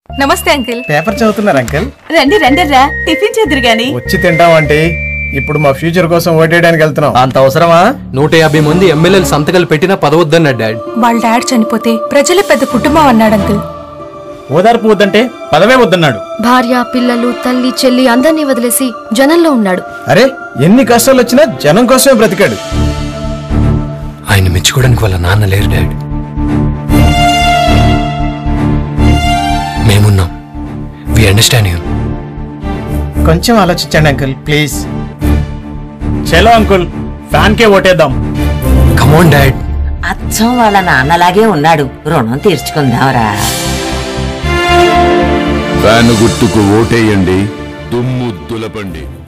నమస్తే uncle paper చదువుతున్నారు uncle రండి రండర్రా టిఫిన్ చేద్దరు గాని వచ్చి తింటామంటే ఇప్పుడు మా ఫ్యూచర్ కోసం ఓటేయడానికి వెళ్తున్నాం అంత అవసరమా నూట యాభై మంది ఎమ్మెల్యేలు సంతకాలు పెట్టినా పదవద్దన్నాడు డాడ్ వాళ్ళ డాడ్ చనిపోతే ప్రజల పెద్ద కుటుంబం అన్నాడు అంకుల్ ఓదార్పు వద్దంటే పదవే వద్దన్నాడు భార్య పిల్లలు తల్లి చెల్లి అందరినీ వదిలేసి జనంలో ఉన్నాడు అరే ఎన్ని కష్టాలు వచ్చినా జనం కోసమే బ్రతికాడు ఆయన మెచ్చుకోవడానికి వాళ్ళ నాన్న లేరు డాడ్ మేమున్నాం వి అండర్స్టాండ్ యూ కొంచెం ఆలోచించండి అంకుల్ ప్లీజ్ చలో అంకుల్ ఫ్యాన్ కే ఓటేద్దాం కమోన్ డాడ్ అచ్చం వాళ్ళ నాన్నలాగే ఉన్నాడు రుణం తీర్చుకుందాంరా ఫ్యాను గుర్తుకు ఓటేయండి దుమ్ము దులపండి